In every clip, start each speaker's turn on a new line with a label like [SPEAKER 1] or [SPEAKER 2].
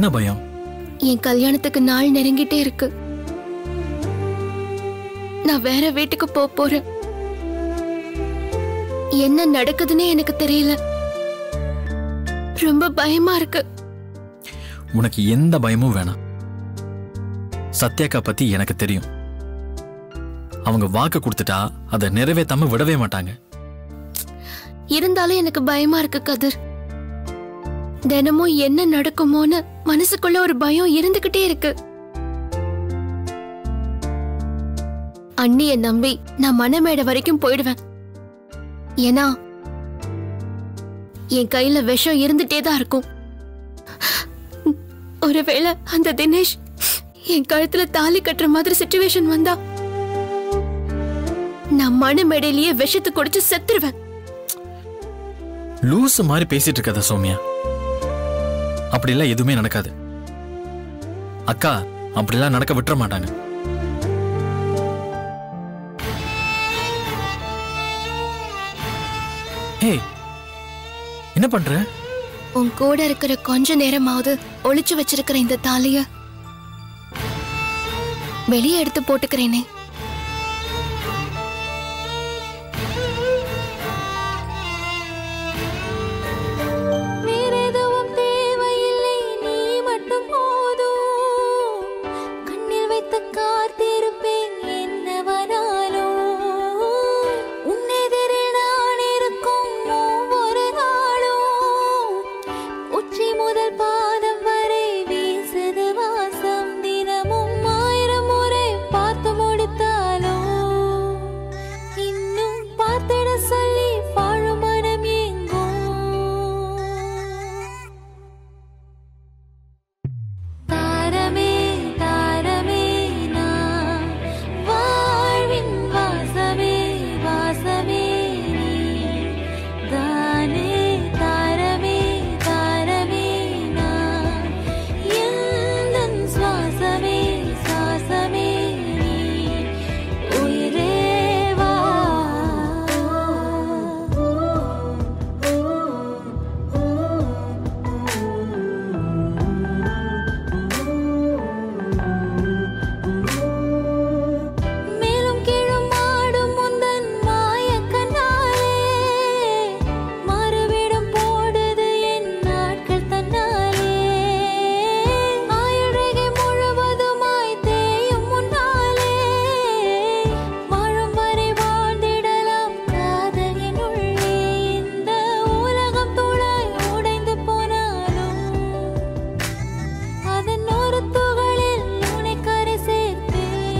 [SPEAKER 1] என்ன பயம்
[SPEAKER 2] என் கல்யாணத்துக்கு நாள் நெருங்கிட்டே இருக்கு நான் வேற வீட்டுக்கு போக போறேன் என்ன நடக்குதுன்னே எனக்கு தெரியல ரொம்ப பயமா இருக்கு
[SPEAKER 1] உனக்கு எந்த பயமும் வேணாம் சத்யாக்கா பத்தி எனக்கு தெரியும் அவங்க வாக்கு கொடுத்துட்டா அதை நிறைவேத்தாம விடவே மாட்டாங்க
[SPEAKER 2] இருந்தாலும் எனக்கு பயமா இருக்கு கதிர் தினமும் என்ன நடக்குமோன்னு மனசுக்குள்ள ஒரு பயம் இருந்துகிட்டே இருக்கு அண்ணிய நம்பி நான் மனமேடை வரைக்கும் போயிடுவேன் ஏன்னா என் கையில விஷம் இருந்துட்டே தான் இருக்கும் ஒருவேளை அந்த தினேஷ் என் கழுத்துல தாலி கட்டுற மாதிரி சுச்சுவேஷன் வந்தா நான் மனமேடையிலேயே விஷத்தை குடிச்சு செத்துருவேன்
[SPEAKER 1] லூசு மாதிரி பேசிட்டு இருக்காத சௌமியா அப்படிலாம் எதுவுமே நடக்காது அக்கா அப்படிலாம் நடக்க விட்டுற மாட்டாங்க ஏய் என்ன பண்ற
[SPEAKER 2] உன் கூட இருக்கிற கொஞ்ச நேரமாவது ஒளிச்சு வச்சிருக்கிற இந்த தாலிய வெளியே எடுத்து போட்டுக்கிறேனே
[SPEAKER 3] வேறெதுவும் தேவையில்லை நீ மட்டும் போதும் கண்ணில் வைத்து காத்திருப்பேன் என்னவனாலும் உன்னெதிரில் நான் இருக்கும் ஒவ்வொரு நாளும் உச்சி முதல் பாதம் வரை வீசுது வாசம் தினமும் ஆயிரம் முறை பார்த்து முடித்தாலும் இன்னும் பார்த்திட சொல்லி வாழும் மனம் எங்கும் தாரமே தாரமே நான் வாழ்வின் வாசமே வாசமே நீ தானே தாரமே தாரமே நான் எந்தன் சுவாசமே சுவாசமே நீ உயிரே வா மேலும் கீழும் ஆடும் முந்தன் மாயக்கண்ணாலே மறுவிடம் போடுது என் நாட்கள் தன்னாலே ஆயுள்ரேகை முழுவதுமாய் தேயும் முன்னாலே வாழும் வரை வாழ்ந்திடலாம் காதல் என்னுள்ளே இந்த உலகம் துளாய் உடைந்து போனாலும் அதன் ஒரு துகளில் உன்னை கரை சேர்த்தேன்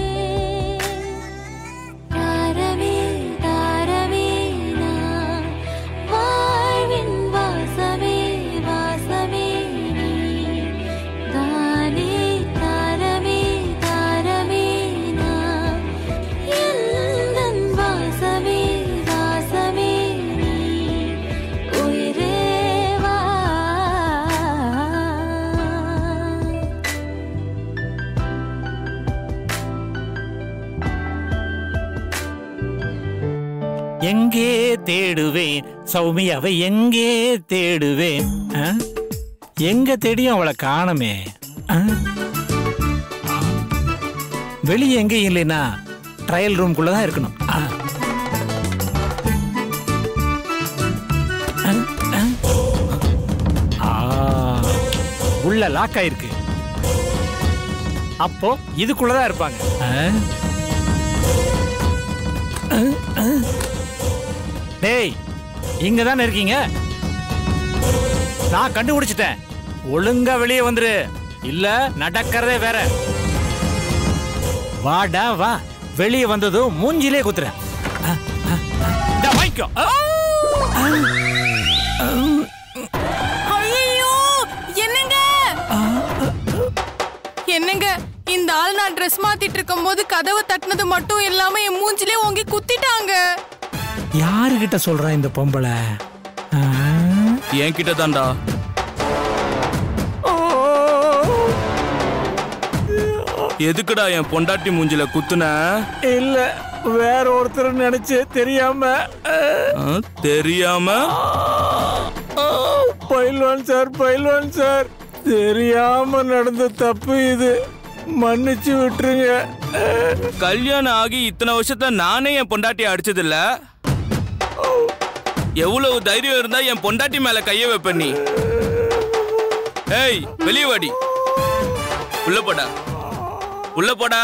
[SPEAKER 3] தாரமே தாரமே நான் வாழ்வின் வாசமே வாசமே நீ தானே தாரமே தாரமே நான் எந்தன் வாசமே வாசமே நீ உயிரே வா
[SPEAKER 4] எங்கே தேடுவேன் சௌமியாவை எங்கே தேடுவேன் ஆ? எங்க தேடியும் அவளை காணமே ஆ? வெளியே எங்கேயும் இல்லைன்னா ட்ரையல் ரூம்குள்ள தான் இருக்கணும் ஆ. ஆ, ஆ. ஆ, உள்ள லாக் ஆயிருக்கு அப்போ இதுக்குள்ளதான் இருப்பாங்க ஆ? டேய் இங்க தானே இருக்கீங்க நான் கண்டுபிடிச்சிட்டேன் ஒழுங்கா வெளியே வந்துரு இல்ல நடக்கிறதே வேற வாடா வா வெளியே வந்ததும் மூஞ்சிலே குத்துறேன் ஆ, ஆ, ஆ. இந்தா வாங்கிக்கோ ஆ.
[SPEAKER 5] ஐயோ என்னங்க என்னங்க இந்த ஆள் நான் ட்ரெஸ் மாத்திட்டு இருக்கும்போது கதவை தட்டினது மட்டும் இல்லாம என் மூஞ்சிலே ஓங்கி குத்திட்டாங்க
[SPEAKER 4] யாருகிட்ட சொல்றா இந்த பொம்பளை ஆ?
[SPEAKER 6] என்கிட்ட தான்டா எதுக்குடா என் பொண்டாட்டி மூஞ்சில குத்துன
[SPEAKER 4] இல்ல வேற ஒருத்தர் நினைச்சு தெரியாம
[SPEAKER 6] ஆ, தெரியாம
[SPEAKER 4] பயில்வான் சார் பயில்வான் சார் தெரியாம நடந்த தப்பு இது மன்னிச்சு விட்டுருங்க
[SPEAKER 6] கல்யாணம் ஆகி இத்தனை வருஷத்துல நானே என் பொண்டாட்டியை அடிச்சதில்ல எவ்வளவு தைரியம் இருந்தா என் பொண்டாட்டி மேல கைய வைப்ப நீ ஏய் வெளிய வாடி உள்ள போடா உள்ள போடா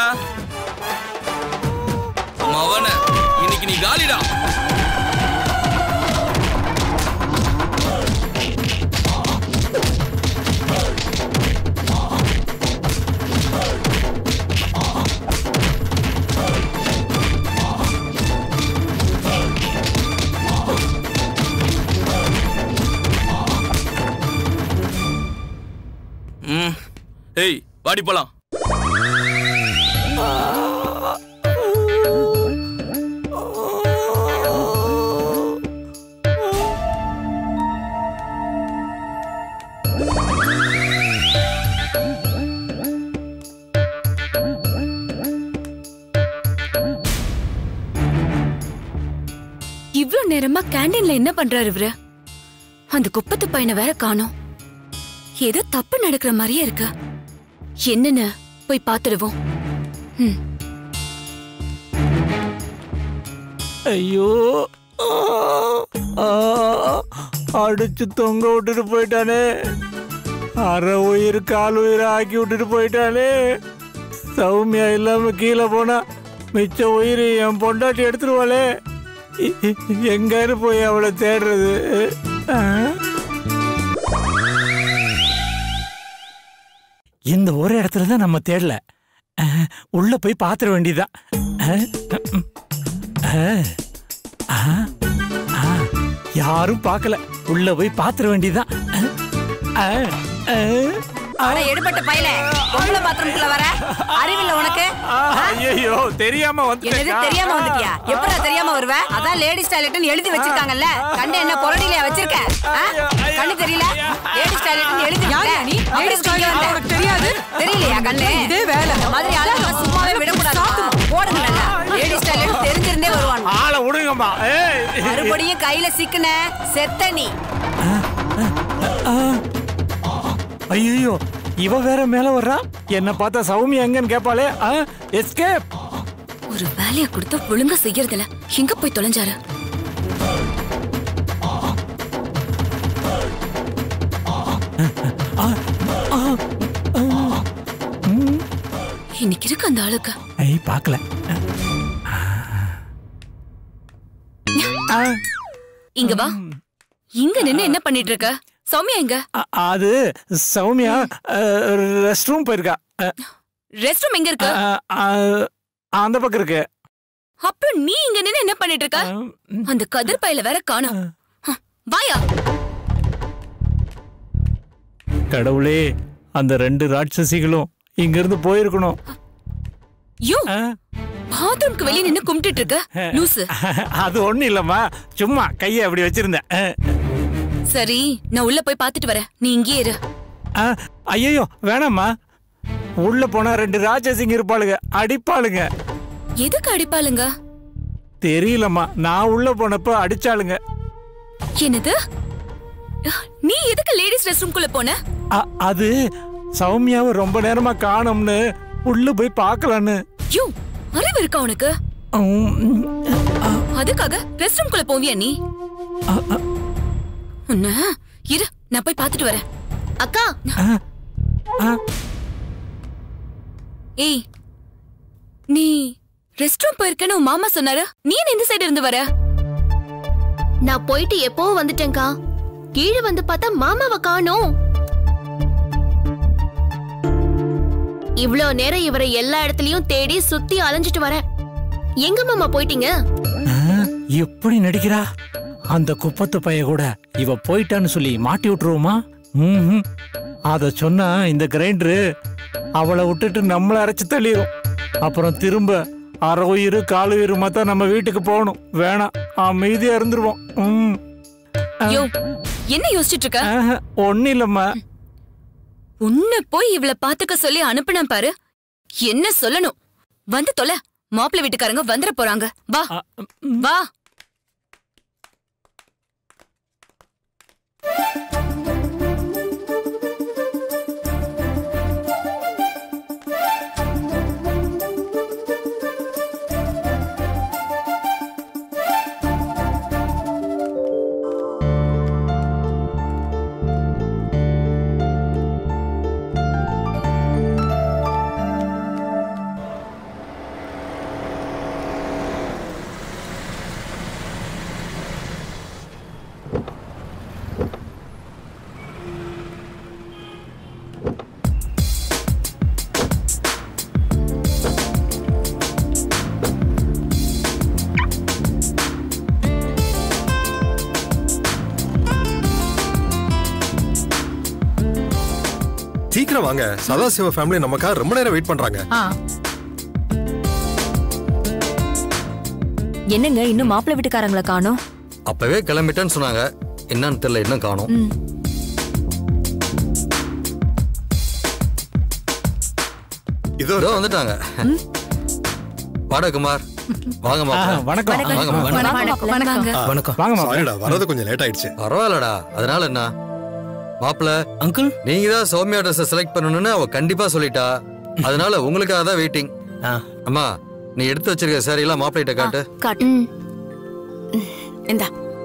[SPEAKER 6] மவன இன்னைக்கு நீ காலிடா ம் ஏய் வாடி போலாம்
[SPEAKER 7] இவ்ளோ நேரமா கேண்டீன்ல என்ன பண்றாரு இவரு அந்த குப்பத்து பையனை வேற காணோம் ஏதோ தப்பு நடக்கிற மாதிரியே இருக்கு என்னன்னு போய் பாத்துடுவோம் ம்
[SPEAKER 4] ஐயோ ஆ, ஆ, அடிச்சு தொங்க விட்டுட்டு போயிட்டானே அரை உயிர் கால் உயிர் ஆக்கி விட்டுட்டு போயிட்டானே சௌமியா இல்லாம கீழே போனா மிச்ச உயிர் என் பொண்டாட்டி எடுத்துருவாளே இ- இ- எங்கன்னு போய் அவளை தேடுறது ஆ? இந்த ஒரு இடத்துல தான் நம்ம தேடல அஹ், உள்ள போய் பாத்திர வேண்டியதான் அஹ், ம், அஹ், அஹ், அஹ், யாரும் பார்க்கல உள்ள போய் பாத்திர வேண்டியதான் அஹ், அஹ், அஹ்.
[SPEAKER 8] அட எடுபட்ட பையல பொம்பளை பாத்ரூம்குள்ள வர அறிவில்ல உனக்கு
[SPEAKER 4] ஐயோ தெரியாம
[SPEAKER 8] என்னது தெரியாம வந்துட்டியா எப்படா தெரியாம வருவ அதான் லேடிஸ் டாய்லெட்னு எழுதி வச்சிருக்காங்கல்ல கண்ணு என்ன புரடிலையா வச்சிருக்க ஆ? கண்ணு தெரியல லேடிஸ் டாய்லெட்னு எழுதி
[SPEAKER 5] யாரு நீ? Ladies toilet அவனுக்கு தெரியாது?
[SPEAKER 8] தெரியலையா கண்ணு
[SPEAKER 5] இதே வேலை.
[SPEAKER 8] இந்த மாதிரி ஆளுங்க சும்மாவே விடக்கூடாது போடுங்க நல்லா லேடிஸ் டாய்லெட் தெரிஞ்சிருந்தே வருவான்
[SPEAKER 4] ஆளை விடுங்கம்மா ஏய்
[SPEAKER 8] மறுபடியும் கையில சிக்குன செத்த நீ
[SPEAKER 4] ஐயோ இவ வேற மேல வர்றா என்ன பார்த்தா சௌமியா எங்கன்னு கேப்பாளே எஸ்கேப்
[SPEAKER 7] ஒரு வேலைய கொடுத்து ஒழுங்கா செய்யறதில்ல எங்க போய் தொலைஞ்சாரு இன்னைக்கு இருக்கு அந்த ஆளுக்கு
[SPEAKER 4] ஐய் பார்க்கல
[SPEAKER 7] இங்க வா இங்க நின்னு என்ன பண்ணிட்டு இருக்க சௌமியா எங்க
[SPEAKER 4] அ- அது சௌமியா ரெஸ்ட் ரூம் போயிருக்கா அ,
[SPEAKER 7] ரெஸ்ட் ரூம் எங்க இருக்கு
[SPEAKER 4] அ, அ, அந்த பக்கம் இருக்கு
[SPEAKER 7] அப்புறம் நீ இங்க நின்னு என்ன பண்ணிட்டு இருக்க
[SPEAKER 4] ம்.
[SPEAKER 7] அந்த கதிர் பையில வேற காணோம் ஹ, வாயா
[SPEAKER 4] கடவுளே அந்த ரெண்டு ராட்சசிகளும் இங்க இருந்து போயிருக்கணும்
[SPEAKER 7] யூ
[SPEAKER 4] அ,
[SPEAKER 7] பாத்ரூம்க்கு வெளிய நின்னு கும்பிட்டுட்டு இருக்க லூசு
[SPEAKER 4] அது ஒண்ணு இல்லம்மா சும்மா கையை அப்படி வச்சிருந்தேன் அ,
[SPEAKER 7] சரி நான் உள்ள போய் பாத்துட்டு வரேன் நீ இங்கேயே இரு
[SPEAKER 4] அ, ஐயையோ வேணாம்மா உள்ள போனா ரெண்டு ராட்சசிங்க இருப்பாளுங்க அடிப்பாளுங்க
[SPEAKER 7] எதுக்கு அடிப்பாளுங்க
[SPEAKER 4] தெரியலம்மா நான் உள்ள போனப்ப அடிச்சாளுங்க
[SPEAKER 7] என்னது நீ எதுக்கு லேடிஸ் ரெஸ்ட் ரூம்குள்ள போன
[SPEAKER 4] அ- அது சௌமியாவை ரொம்ப நேரமா காணோம்னு உள்ள போய் பார்க்கலான்னு
[SPEAKER 7] யூ அறிவு இருக்கா உனக்கு
[SPEAKER 4] உம்,
[SPEAKER 7] அதுக்காக ரெஸ்ட் ரூம்குள்ள போவியா நீ உன்ன இரு நான் போய் பாத்துட்டு வரேன்
[SPEAKER 2] அக்கா
[SPEAKER 4] அ,
[SPEAKER 7] ஏய் நீ ரெஸ்ட் ரூம் போயிருக்கேன்னு உன் மாமா சொன்னாரு நீ என்ன இந்த சைடு இருந்து வர
[SPEAKER 2] நான் போயிட்டு எப்போ வந்துட்டேன்க்கா கீழே வந்து பார்த்தா மாமாவை காணோம் இவ்ளோ நேரம் இவரை எல்லா இடத்துலயும் தேடி சுத்தி அலைஞ்சிட்டு வரேன் எங்க மாமா போயிட்டீங்க
[SPEAKER 4] அ, எப்படி நடிக்கிறா அந்த குப்பத்து பைய கூட இவ போயிட்டான்னு சொல்லி மாட்டி விட்டுருவோமா ம்ஹும். அத சொன்னா இந்த கிரைண்டரு அவளை விட்டுட்டு நம்மள அரைச்சு தள்ளிரும் அப்புறம் திரும்ப அரை உயிர் கால் உயிர் தான் நம்ம வீட்டுக்கு போகணும் வேணாம் அமைதியா இருந்துருவோம் ம்
[SPEAKER 7] யோ என்ன யோசிச்சுட்டு இருக்க
[SPEAKER 4] ஆஹா, ஒண்ணும் இல்லம்மா
[SPEAKER 7] உன்னை போய் இவள பாத்துக்க சொல்லி அனுப்புன பாரு என்ன சொல்லணும் வந்து தொலை மாப்பிள்ளை வீட்டுக்காரங்க வந்துட போறாங்க வா
[SPEAKER 4] அ, ம்.
[SPEAKER 7] வா
[SPEAKER 9] சீக்கிரம் வாங்க சதாசிவ ஃபேமிலி நமக்காக ரொம்ப நேரம் வெயிட் பண்றாங்க
[SPEAKER 5] ஆ
[SPEAKER 10] என்னங்க இன்னும் மாப்பிள்ளை வீட்டுக்காரங்களை காணோம்
[SPEAKER 11] அப்பவே கிளம்பிட்டேன்னு சொன்னாங்க என்னன்னு தெரியல இன்னும் காணும்
[SPEAKER 10] ம்.
[SPEAKER 9] இதோ
[SPEAKER 11] இதோ வந்துட்டாங்க வாடா குமார் வாங்க மாப்பிள.
[SPEAKER 4] வணக்கம்.
[SPEAKER 11] வாங்க மாப்பிள.
[SPEAKER 5] வணக்கம் வணக்கம்
[SPEAKER 4] வணக்கம் வாங்க மாப்பிள்ளை.
[SPEAKER 9] சாரிடா வரது கொஞ்சம் லேட் ஆயிடுச்சு
[SPEAKER 11] பரவாயில்லடா அதனால என்ன மாப்பிள
[SPEAKER 1] அங்கிள்
[SPEAKER 11] நீங்க தான் சௌமியா ட்ரெஸ் செலக்ட் பண்ணணும்னு அவ கண்டிப்பா சொல்லிட்டா அதனால உங்களுக்காக தான் வெயிட்டிங் அம்மா நீ எடுத்து வச்சிருக்க சாரி எல்லாம் மாப்பிள்ளைகிட்ட காட்டு
[SPEAKER 10] காட்டு
[SPEAKER 2] ம்
[SPEAKER 10] இந்தா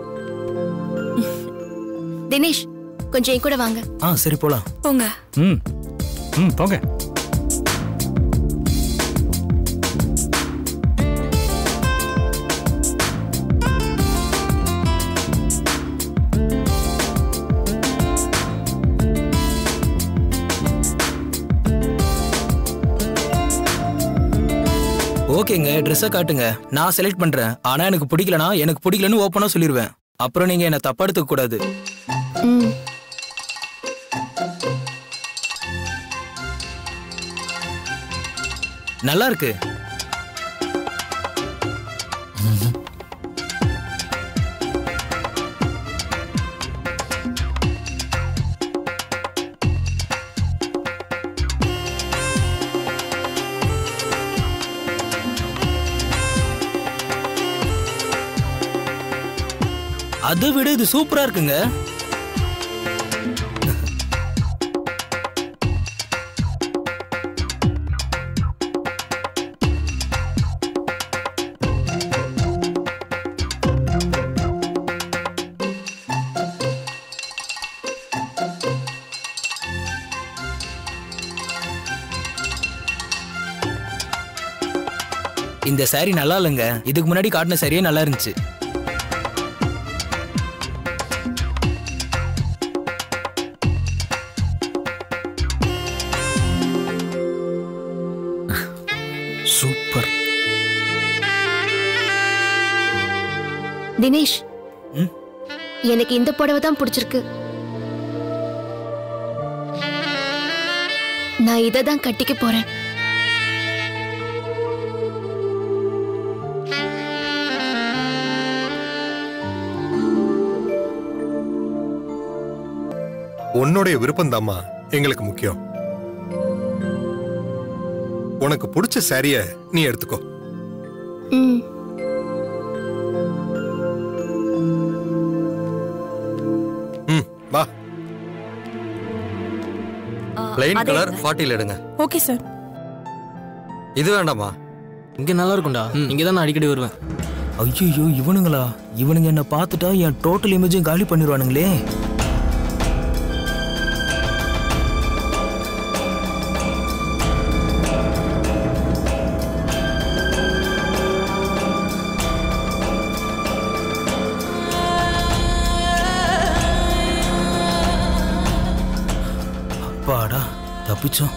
[SPEAKER 2] தினேஷ் கொஞ்சம் என் கூட வாங்க
[SPEAKER 1] ஆ சரி போலாம்
[SPEAKER 7] போங்க
[SPEAKER 4] ம் ம் போங்க
[SPEAKER 12] ஓகேங்க ட்ரெஸ்ஸை காட்டுங்க நான் செலக்ட் பண்றேன் ஆனா எனக்கு பிடிக்கலனா எனக்கு பிடிக்கலன்னு ஓப்பனா சொல்லிடுவேன் அப்புறம் நீங்க என்ன தப்பா எடுத்துக்க கூடாது
[SPEAKER 2] ம்
[SPEAKER 12] நல்லா இருக்கு அதை விட இது சூப்பரா இருக்குங்க இந்த saree நல்லா இல்லைங்க இதுக்கு முன்னாடி காட்டின சரியே நல்லா இருந்துச்சு சூப்பர்
[SPEAKER 2] தினேஷ்
[SPEAKER 12] ம்?
[SPEAKER 2] எனக்கு இந்த புடவை தான் பிடிச்சிருக்கு நான் இதை தான் கட்டிக்க போறேன்
[SPEAKER 9] உன்னுடைய விருப்பம் தாம்மா எங்களுக்கு முக்கியம் உனக்கு பிடிச்ச சாரிய நீ எடுத்துக்கோ
[SPEAKER 2] ம்
[SPEAKER 9] ம் வா
[SPEAKER 11] பிளைன்
[SPEAKER 10] அதே
[SPEAKER 11] கலர்
[SPEAKER 10] எடுங்க.
[SPEAKER 11] ஃபார்ட்டியில் எடுங்க
[SPEAKER 5] ஓகே சார்
[SPEAKER 11] இது வேண்டாமா
[SPEAKER 12] இங்க நல்லா இருக்கும்டா இங்க தான் நான் அடிக்கடி வருவேன் ஐயோ இவனுங்களா இவனுங்க என்ன பார்த்துட்டா என் டோட்டல் இமேஜையும் காலி பண்ணிடுவானுங்களே அப்பாடா தப்பிச்சோம்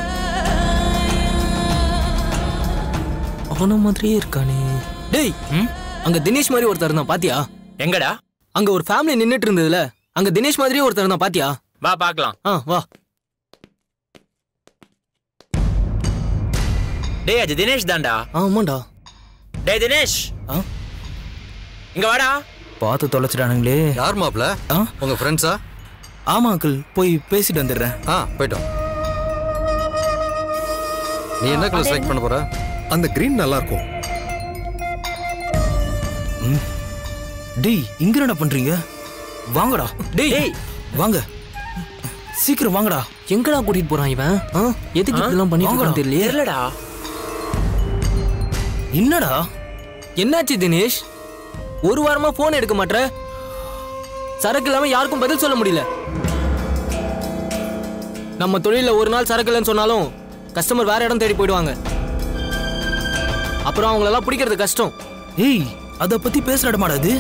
[SPEAKER 12] அவன மாதிரியே இருக்கானே டேய் அங்க தினேஷ் மாதிரி ஒருத்தர் இருந்தான் பாத்தியா
[SPEAKER 6] எங்கடா
[SPEAKER 12] அங்க ஒரு ஃபேமிலி நின்னுட்டு இருந்ததுல அங்க தினேஷ் மாதிரியே ஒருத்தர் இருந்தான் பாத்தியா
[SPEAKER 6] வா பார்க்கலாம்
[SPEAKER 12] ஆ வா
[SPEAKER 6] டேய் அது தினேஷ் தான்டா
[SPEAKER 12] ஆமாண்டா
[SPEAKER 6] டேய் தினேஷ்
[SPEAKER 12] ஆ
[SPEAKER 6] இங்க வாடா
[SPEAKER 12] பார்த்து தொலைச்சிட்டானுங்களே
[SPEAKER 11] யார் மாப்பிள
[SPEAKER 12] ஆ
[SPEAKER 11] உங்க ஃப்ரெண்ட்ஸா
[SPEAKER 12] ஆமா அங்கிள் போய் பேசிட்டு வந்துடுறேன்
[SPEAKER 11] ஆ போயிட்டோம் நீ என்ன கலர் செலக்ட் பண்ண போற
[SPEAKER 9] அந்த கிரீன் நல்லா இருக்கும்
[SPEAKER 12] டேய் இங்க என்னடா பண்றீங்க வாங்கடா டேய் வாங்க சீக்கிரம் வாங்கடா எங்கடா கூட்டிட்டு போறான் இவன் ஆ? எதுக்கு இப்படிலாம் பண்ணிட்டு இருக்கான்னு தெரியலையே
[SPEAKER 6] தெரியலடா
[SPEAKER 12] என்னடா என்னாச்சு தினேஷ் ஒரு வாரமா போன் எடுக்க மாட்ற சரக்கு இல்லாம யாருக்கும் பதில் சொல்ல முடியல நம்ம தொழில ஒரு நாள் சரக்கு இல்லைன்னு சொன்னாலும் கஸ்டமர் வேற இடம் தேடி போயிடுவாங்க அப்புறம் அவங்களெல்லாம் பிடிக்கிறது கஷ்டம் ஏய் அத பத்தி பேசுறடமாடா அது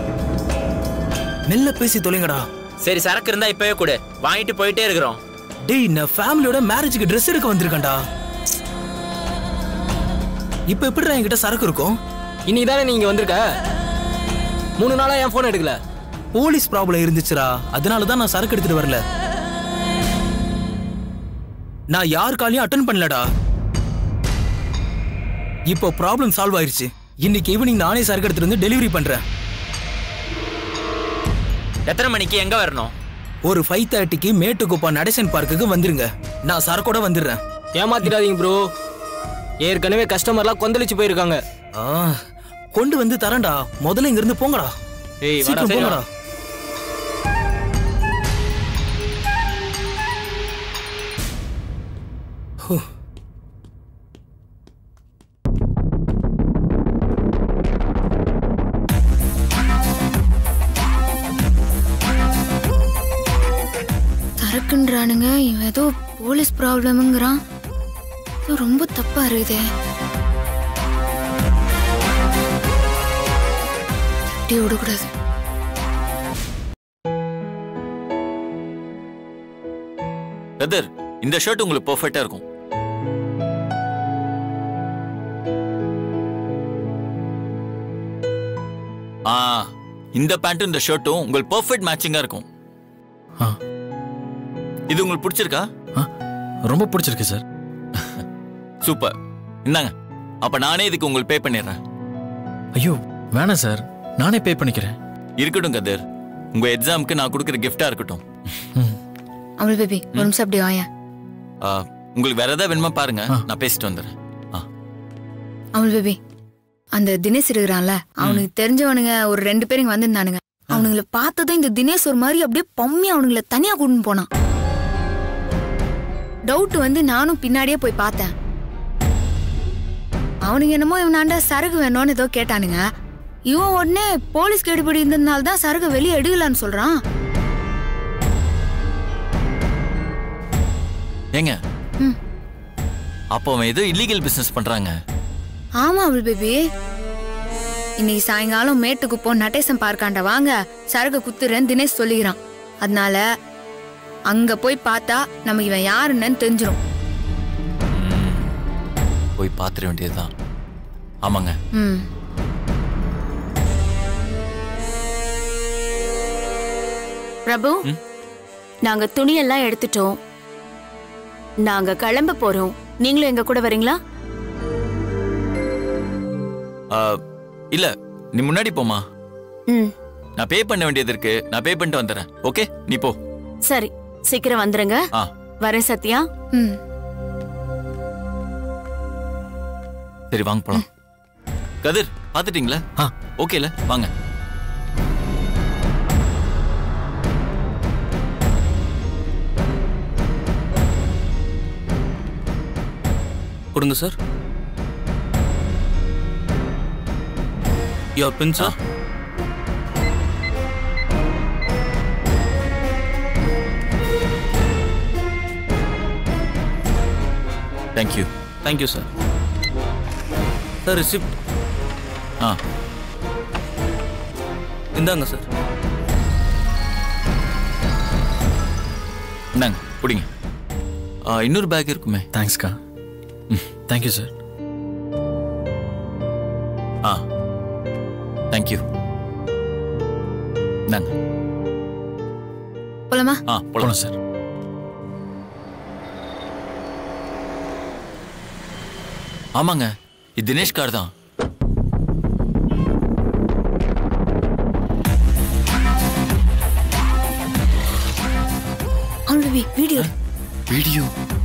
[SPEAKER 12] மெல்ல பேசி தொலைங்கடா
[SPEAKER 6] சரி சரக்கு இருந்தா இப்பவே கொடு வாங்கிட்டு போயிட்டே இருக்கிறோம்
[SPEAKER 12] டேய் நான் ஃபேமிலியோட மேரேஜுக்கு ட்ரெஸ் எடுக்க வந்திருக்கேன்டா இப்போ எப்படிடா என்கிட்ட சரக்கு இருக்கும் இன்னைக்கு தானே நீங்க வந்திருக்க மூணு நாளா என் ஃபோன் எடுக்கல போலீஸ் ப்ராப்ளம் இருந்துச்சுடா அதனால தான் நான் சரக்கு எடுத்துட்டு வரல நான் யார் காலையும் அட்டன் பண்ணலடா இப்போ ப்ராப்ளம் சால்வ் ஆயிருச்சு இன்னைக்கு ஈவினிங் நானே சரக்கு எடுத்துட்டு வந்து டெலிவரி பண்றேன்
[SPEAKER 6] எத்தனை மணிக்கு எங்க வரணும்
[SPEAKER 12] ஒரு ஃபைவ் தேர்ட்டிக்கு மேட்டுக்குப்பா நடேசன் பார்க்குக்கு வந்துருங்க நான் சரக்கோட வந்துடுறேன்
[SPEAKER 13] ஏமாத்திடாதீங்க ப்ரோ ஏற்கனவே கஸ்டமர்லாம் கொந்தளிச்சு போயிருக்காங்க
[SPEAKER 12] ஆ, கொண்டு வந்து தரேன்டா முதல்ல இங்க இருந்து போங்கடா
[SPEAKER 13] ஏய், வாடா,
[SPEAKER 12] சீக்கிரம்
[SPEAKER 13] சரி,
[SPEAKER 12] போங்கடா
[SPEAKER 13] வா.
[SPEAKER 12] ஹூ.
[SPEAKER 2] சரக்குன்றானுங்க இவன் ஏதோ போலீஸ் ப்ராப்ளம்ங்கிறான் இது ரொம்ப தப்பா இருக்குதே தட்டி விடக்கூடாது
[SPEAKER 6] பிரதர் இந்த ஷர்ட் உங்களுக்கு பெர்ஃபெக்ட்டா இருக்கும் ஆ இந்த பேண்ட்டும் இந்த ஷர்ட்டும் உங்களுக்கு பெர்ஃபெக்ட் மேட்சிங்கா இருக்கும்
[SPEAKER 1] ஆ.
[SPEAKER 6] இது உங்களுக்கு பிடிச்சிருக்கா
[SPEAKER 1] ரொம்ப பிடிச்சிருக்கு சார்
[SPEAKER 6] சூப்பர் இந்தாங்க அப்ப நானே இதுக்கு உங்களுக்கு பே பண்ணிடுறேன்
[SPEAKER 1] ஐயோ வேணாம் சார் நானே பே பண்ணிக்கிறேன்
[SPEAKER 6] இருக்கட்டும் கதிர் உங்க எக்ஸாமுக்கு நான் கொடுக்குற கிஃப்டா இருக்கட்டும்
[SPEAKER 2] அமல் பேபி ஒரு நிமிஷம் அப்படி வாயேன்
[SPEAKER 6] ஆ, உங்களுக்கு வேற ஏதாவது வேணுமா பாருங்க நான் பேசிட்டு வந்துடுறேன்
[SPEAKER 2] அமல் பேபி அந்த தினேஷ் இருக்கிறான்ல அவனுக்கு தெரிஞ்சவனுங்க ஒரு ரெண்டு பேர் இங்க வந்திருந்தானுங்க அவனுங்கள பார்த்ததும் இந்த தினேஷ் ஒரு மாதிரி அப்படியே பம்மி அவனுங்கள தனியா கூட்டின்னு போனான் டவுட் வந்து நானும் பின்னாடியே போய் பார்த்தேன் அவனுங்க என்னமோ இவனாண்ட சரக்கு வேணும்னு ஏதோ கேட்டானுங்க இவன் உடனே போலீஸ் கேடுபடி இருந்ததுனால தான் சரக்கு வெளியே எடுக்கலான்னு சொல்றான்
[SPEAKER 6] ஏங்க
[SPEAKER 2] ம்.
[SPEAKER 6] அப்போ அவன் ஏதோ இல்லீகல் பிசினஸ் பண்றாங்க
[SPEAKER 2] ஆமா அவள் பேபி இன்னைக்கு சாயங்காலம் மேட்டுக்கு போ நடேசன் பார்க்காண்ட வாங்க சரக்கு குத்துறேன்னு தினேஷ் சொல்லிக்கிறான் அதனால அங்க போய் பார்த்தா நமக்கு இவன் யாருன்னு தெரிஞ்சிரும்
[SPEAKER 6] போய் பாத்துற வேண்டியதுதான் ஆமாங்க
[SPEAKER 2] ம்
[SPEAKER 7] பிரபு நாங்க துணியெல்லாம் எடுத்துட்டோம் நாங்க கிளம்ப போறோம் நீங்களும் எங்க கூட வரீங்களா
[SPEAKER 6] ஆ, இல்ல நீ முன்னாடி போமா
[SPEAKER 7] ம்
[SPEAKER 6] நான் பே பண்ண வேண்டியது இருக்கு நான் பே பண்ணிட்டு வந்துடுறேன் ஓகே நீ போ
[SPEAKER 7] சரி சீக்கிரம் வந்துருங்க
[SPEAKER 6] ஆ
[SPEAKER 7] வரேன் சத்யா
[SPEAKER 2] ம்
[SPEAKER 6] சரி வாங்க போலாம் கதிர் பாத்துட்டீங்களா ஓகேல வாங்க
[SPEAKER 12] கொடுங்க sir your pin sir
[SPEAKER 6] thank you
[SPEAKER 12] thank you sir sir receipt
[SPEAKER 6] ஆ
[SPEAKER 12] இந்தாங்க சார்
[SPEAKER 6] இந்தாங்க பிடிங்க ஆ, இன்னொரு பேக் இருக்குமே
[SPEAKER 1] தேங்க்ஸ்க்கா தேங்க்யூ சார்
[SPEAKER 6] ஆ தேங்க்யூ இந்தாங்க
[SPEAKER 2] போலாமா
[SPEAKER 6] ஆ போலாம்
[SPEAKER 1] சார்
[SPEAKER 6] ஆமாங்க இது தினேஷ் கார் தான்
[SPEAKER 2] அவள் பேபி வீடியோ
[SPEAKER 6] வீடியோ